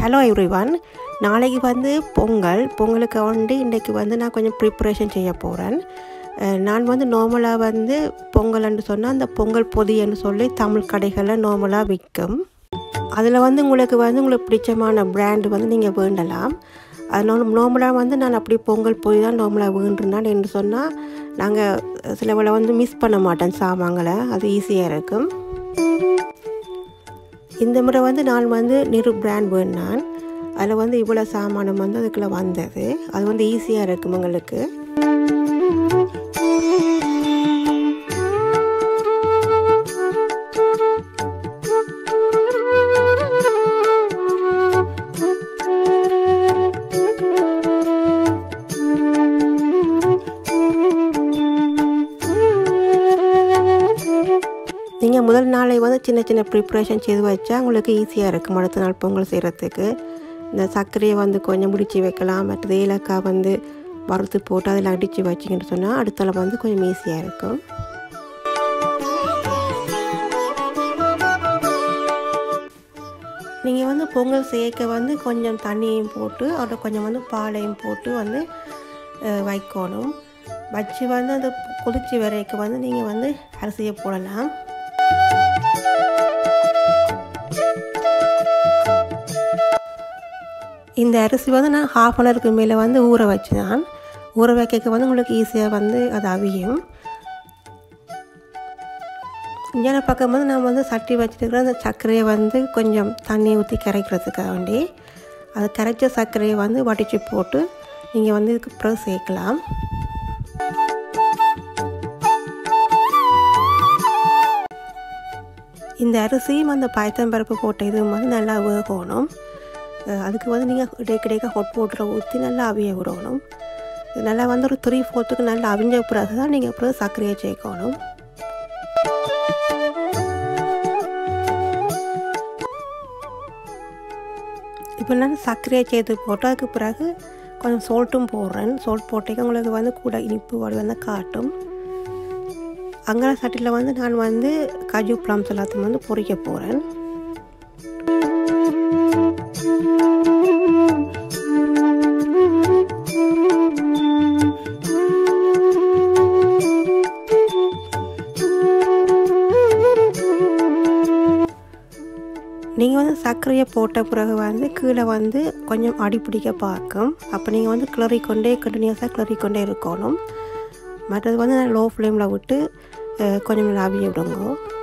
hello everyone நாளைக்கு வந்து பொங்கல் பொங்கலுக்கு வந்து இன்றைக்கு வந்து நான் கொஞ்சம் ப்ரிப்பரேஷன் செய்ய போகிறேன் நான் வந்து நார்மலாக வந்து பொங்கல்னு சொன்னால் அந்த பொங்கல் பொதின்னு சொல்லி தமிழ் கடைகளில் நார்மலாக விற்கும் அதில் வந்து உங்களுக்கு வந்து உங்களுக்கு பிடிச்சமான பிராண்டு வந்து நீங்கள் வேண்டலாம் அதனால நார்மலாக வந்து நான் அப்படி பொங்கல் பொதி தான் நார்மலாக வேண்டுனான் என்று சொன்னால் நாங்கள் சில வேளை வந்து மிஸ் பண்ண மாட்டோம் சாமான்களை அது ஈஸியாக இருக்கும் இந்த முறை வந்து நான் வந்து நிறு பிராண்ட் வேணான் அதில் வந்து இவ்வளோ சாமானம் வந்து அதுக்குள்ளே வந்தது அது வந்து ஈஸியாக இருக்கும் உங்களுக்கு நீங்கள் முதல் நாளை வந்து சின்ன சின்ன ப்ரிப்ரேஷன் செய்து வச்சா உங்களுக்கு ஈஸியாக இருக்கும் அடுத்த நாள் பொங்கல் செய்கிறதுக்கு இந்த சர்க்கரையை வந்து கொஞ்சம் முடிச்சு வைக்கலாம் மற்றது ஏலக்காய் வந்து வறுத்து போட்டு அதில் அடித்து வச்சிங்கன்னு சொன்னால் அடுத்த நாள் வந்து கொஞ்சம் ஈஸியாக இருக்கும் நீங்கள் வந்து பொங்கல் சேர்க்க வந்து கொஞ்சம் தண்ணியும் போட்டு அதில் கொஞ்சம் வந்து பாலையும் போட்டு வந்து வைக்கணும் வச்சு வந்து அந்த கொதிச்சு வரைக்கும் வந்து நீங்கள் வந்து அரிசியை போடலாம் இந்த அரிசி வந்து நான் ஹாஃப் அன் ஹவருக்கு மேலே வந்து ஊற வச்சு தான் ஊற வைக்க வந்து உங்களுக்கு ஈஸியாக வந்து அது அவியும் இங்கே பக்கம் வந்து நான் வந்து சட்டி வச்சுருக்கிற அந்த சர்க்கரையை வந்து கொஞ்சம் தண்ணி ஊற்றி கரைக்கிறதுக்காக வேண்டி அது கரைச்ச சர்க்கரையை வந்து வடித்து போட்டு நீங்கள் வந்து இதுக்கு அப்புறம் சேர்க்கலாம் இந்த அரிசியும் அந்த பாயத்தம்பருப்பு போட்ட இதுவும் வந்து நல்லா வேகணும் அதுக்கு வந்து நீங்கள் இடைக்கிடைக்க ஹொட் வாட்டரை ஊற்றி நல்லா அவிய விடணும் இது நல்லா வந்து ஒரு த்ரீ ஃபோர்த்துக்கு நல்லா அவிஞ்ச பிறகு தான் நீங்கள் அப்புறம் சர்க்கரையை சேர்க்கணும் இப்போ நான் சர்க்கரையை சேர்த்து போட்டு அதுக்கு பிறகு கொஞ்சம் சோல்ட்டும் போடுறேன் சோல்ட் போட்டேக்க உங்களுக்கு வந்து கூட இனிப்பு வடி வந்து காட்டும் அங்கே சட்டியில் வந்து நான் வந்து காஜு ப்ளம்ஸ் எல்லாத்தையும் வந்து பொறிக்க போகிறேன் நீங்கள் வந்து சர்க்கரையை போட்ட பிறகு வந்து கீழே வந்து கொஞ்சம் அடிப்பிடிக்க பார்க்கும் அப்போ நீங்கள் வந்து கிளறி கொண்டே கண்டினியூஸாக கிளறி கொண்டே இருக்கணும் மற்றது வந்து லோ ஃப்ளேமில் விட்டு கொஞ்சம் நேரம் அவிய விடுங்க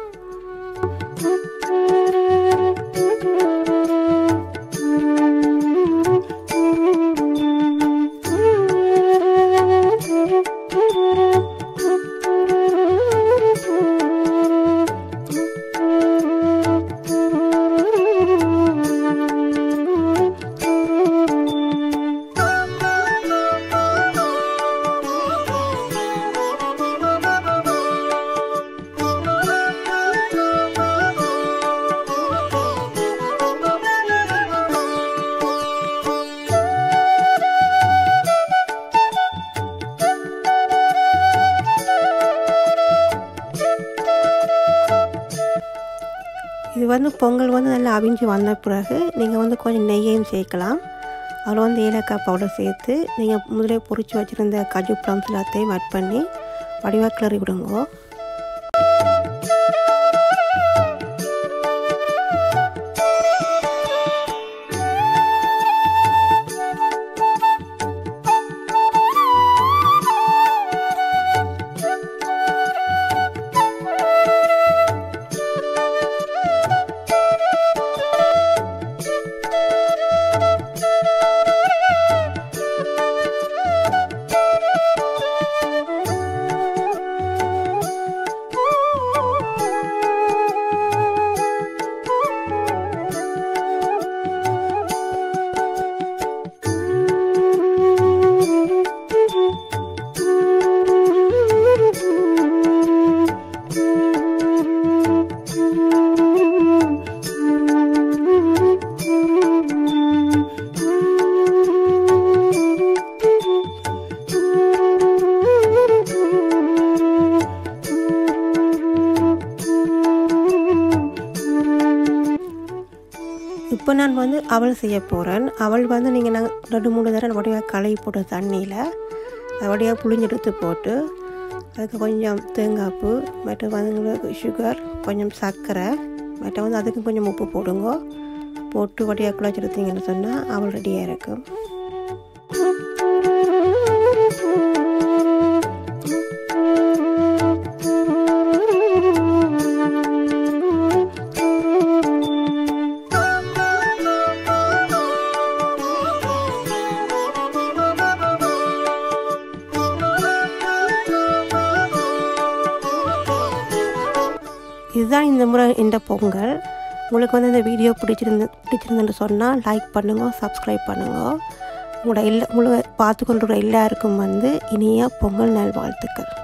இது வந்து பொங்கல் வந்து நல்லா அவிஞ்சு வந்த பிறகு நீங்கள் வந்து கொஞ்சம் நெய்யையும் சேர்க்கலாம் அதில் வந்து ஏலக்காய் பவுடர் சேர்த்து நீங்கள் முதலே பொறிச்சு வச்சுருந்த கஜு ப்ளம்ஸ் எல்லாத்தையும் ஆட் பண்ணி வடிவாக கிளறி விடுங்க இப்போ நான் வந்து அவள் செய்ய போகிறேன் அவள் வந்து நீங்கள் நாங்கள் ரெண்டு மூணு தடவை வடிவாக கழுவி போட்ட தண்ணியில் வடிவாக புளிஞ்சு எடுத்து போட்டு அதுக்கு கொஞ்சம் தேங்காய்ப்பு மற்ற வந்து சுகர் கொஞ்சம் சர்க்கரை மற்ற வந்து அதுக்கு கொஞ்சம் உப்பு போடுங்க போட்டு வடியாக குழச்சி எடுத்தீங்கன்னு சொன்னால் அவள் ரெடியாக இருக்கும் இதுதான் இந்த முறை இந்த பொங்கல் உங்களுக்கு வந்து இந்த வீடியோ பிடிச்சிருந்து பிடிச்சிருந்துன்னு சொன்னால் லைக் பண்ணுங்க சப்ஸ்கிரைப் பண்ணுங்க உங்களோட எல்லா உங்களை பார்த்து கொண்டு எல்லாருக்கும் வந்து இனிய பொங்கல் நல்வாழ்த்துக்கள்